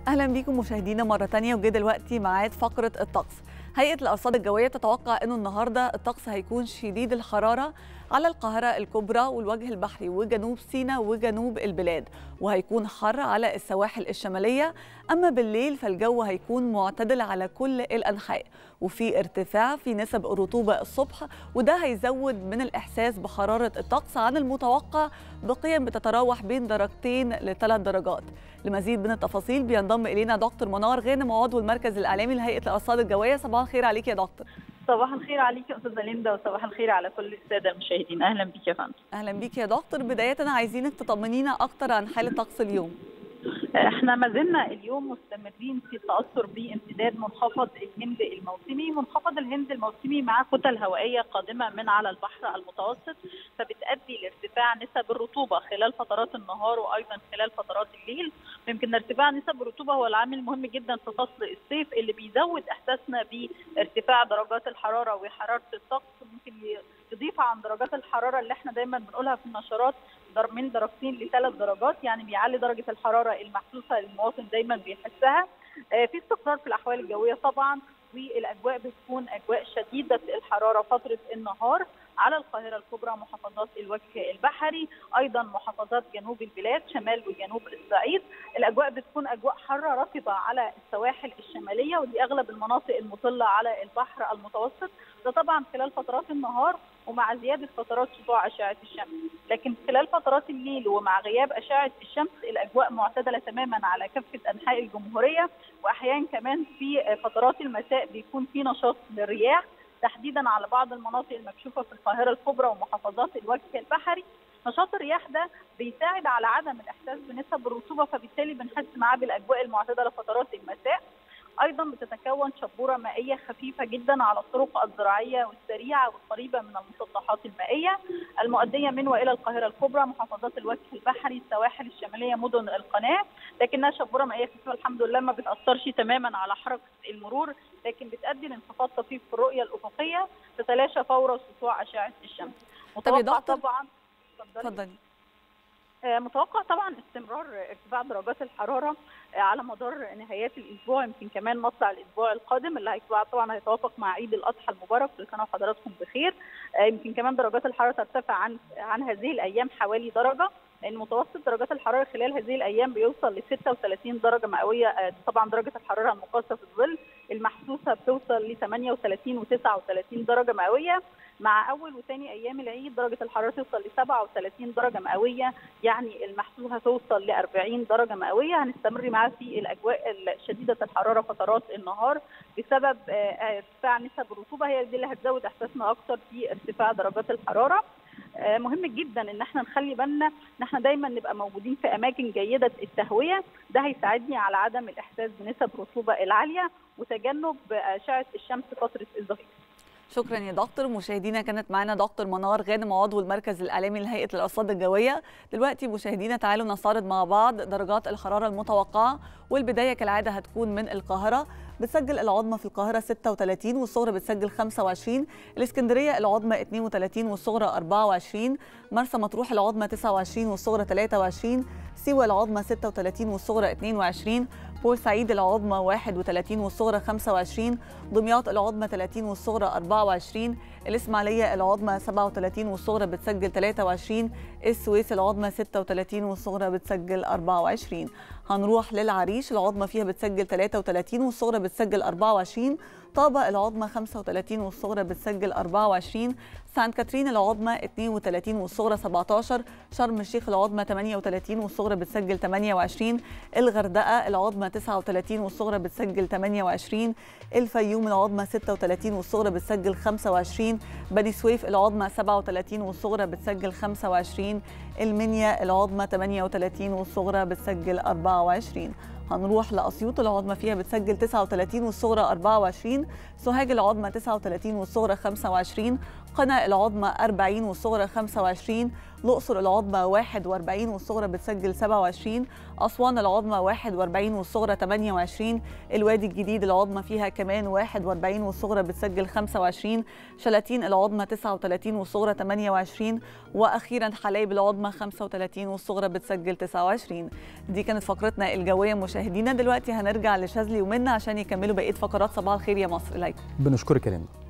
اهلا بيكم مشاهدينا مره تانية وجه دلوقتي ميعاد فقره الطقس هيئه الارصاد الجويه تتوقع انه النهارده الطقس هيكون شديد الحراره على القاهره الكبرى والوجه البحري وجنوب سيناء وجنوب البلاد وهيكون حر على السواحل الشماليه اما بالليل فالجو هيكون معتدل على كل الانحاء وفي ارتفاع في نسب الرطوبه الصبح وده هيزود من الاحساس بحراره الطقس عن المتوقع بقيم بتتراوح بين درجتين لثلاث درجات لمزيد من التفاصيل بينضم الينا دكتور منار غانم عضو المركز الاعلامي لهيئه الارصاد الجويه صباح الخير عليك يا دكتور صباح الخير عليك يا استاذه ليندا وصباح الخير على كل الساده المشاهدين اهلا بك يا فندم اهلا بيك يا دكتور بدايه عايزينك تطمنينا اكتر عن حاله طقس اليوم احنا ما زلنا اليوم مستمرين في التاثر بامتداد منخفض الهند الموسمي، منخفض الهند الموسمي مع كتل هوائيه قادمه من على البحر المتوسط فبتؤدي لارتفاع نسب الرطوبه خلال فترات النهار وايضا خلال فترات الليل، ويمكن ارتفاع نسب الرطوبه هو العامل المهم جدا في فصل الصيف اللي بيزود احساسنا بارتفاع درجات الحراره وحراره الطقس ممكن يضيف عن درجات الحراره اللي احنا دايما بنقولها في النشرات من درجتين لثلاث درجات يعني بيعلي درجه الحراره المحسوسه للمواطن دايما بيحسها في استقرار في الاحوال الجويه طبعا والاجواء بتكون اجواء شديده الحراره فتره النهار على القاهرة الكبرى محافظات الوجه البحري أيضا محافظات جنوب البلاد شمال وجنوب الصعيد الأجواء بتكون أجواء حارة رطبة على السواحل الشمالية ودي أغلب المناطق المطلة على البحر المتوسط ده طبعا خلال فترات النهار ومع زيادة فترات سطوع أشعة الشمس لكن خلال فترات الليل ومع غياب أشعة الشمس الأجواء معتدلة تماما على كافة أنحاء الجمهورية وأحيانا كمان في فترات المساء بيكون في نشاط للرياح تحديدا على بعض المناطق المكشوفه في القاهره الكبرى ومحافظات الوجه البحري نشاط الرياح ده بيساعد على عدم الاحساس بنسب الرطوبه فبالتالي بنحس معاه بالاجواء المعتدله فترات المساء ايضا بتتكون شبوره مائيه خفيفه جدا على الطرق الزراعيه والسريعه والقريبه من المسطحات المائيه المؤديه من والى القاهره الكبرى محافظات الوجه البحري السواحل الشماليه مدن القناه لكنها شبوره مائيه خفيفه الحمد لله ما بتاثرش تماما على حركه المرور لكن بتؤدي لانخفاض طفيف في الرؤيه الافقيه تتلاشى فور سطوع اشعه الشمس متوقع طبعا اتفضلي متوقع طبعا استمرار ارتفاع درجات الحراره على مدار نهايات الاسبوع يمكن كمان مطلع الاسبوع القادم اللي هيتوقع طبعا هيتوافق مع عيد الاضحى المبارك كل سنه وحضراتكم بخير يمكن كمان درجات الحراره ترتفع عن عن هذه الايام حوالي درجه لان متوسط درجات الحراره خلال هذه الايام بيوصل ل 36 درجه مئويه طبعا درجه الحراره المقاسه في الظل المحسوسه بتوصل ل 38 و39 درجه مئويه مع اول وثاني ايام العيد درجه الحراره توصل ل 37 درجه مئويه يعني المحسوسه توصل ل 40 درجه مئويه هنستمر معاه في الاجواء شديده الحراره فترات النهار بسبب ارتفاع نسب الرطوبه هي دي اللي هتزود احساسنا اكثر في ارتفاع درجات الحراره مهم جدا ان احنا نخلي بالنا ان احنا دايما نبقى موجودين في اماكن جيده التهويه ده هيساعدني على عدم الاحساس بنسب الرطوبه العاليه وتجنب اشعه الشمس فتره الظهيره شكرا يا دكتور مشاهدينا كانت معانا دكتور منار غانم عضو المركز الاعلامي لهيئه الارصاد الجويه دلوقتي مشاهدينا تعالوا نستعرض مع بعض درجات الحراره المتوقعه والبدايه كالعاده هتكون من القاهره بتسجل العظمى في القاهره 36 والصغرى بتسجل 25 الاسكندريه العظمى 32 والصغرى 24 مرسى مطروح العظمى 29 والصغرى 23 سيوه العظمى 36 والصغرى 22 بورسعيد العظمى 31 والصغرى 25 دمياط العظمى 30 والصغرى 24 الإسماعيلية العظمى 37 والصغرى بتسجل 23 السويس العظمى 36 والصغرى بتسجل 24 هنروح للعريش العظمى فيها بتسجل 33 والصغرى بتسجل 24 طابة العظمى 35 والصغرى بتسجل 24 سانت كاترين العظمى 32 والصغرى 17 شرم الشيخ العظمى 38 والصغرى بتسجل 28 الغردقة العظمى 39 والصغرى بتسجل 28 الفيوم العظمى 36 والصغرى بتسجل 25 بني سويف العظمى 37 والصغرى بتسجل 25 المنيا العظمى 38 والصغرى بتسجل 24 هنروح لأسيوط العظمى فيها بتسجل 39 والصغرى 24 سوهاج العظمى 39 والصغرى 25 قنا العظمى 40 والصغرى 25 الأقصر العظمى 41 والصغرى بتسجل 27 أسوان العظمى 41 والصغرى 28 الوادي الجديد العظمى فيها كمان 41 والصغرى بتسجل 25 شلاتين العظمى 39 والصغرى 28 وأخيرا حلايب العظمى 35 والصغرى بتسجل 29 دي كانت فقرتنا الجوية مشاهدينا دلوقتي هنرجع لشاذلي ومنا عشان يكملوا بقية فقرات صباح الخير يا مصر إليكم بنشكرك يا ريم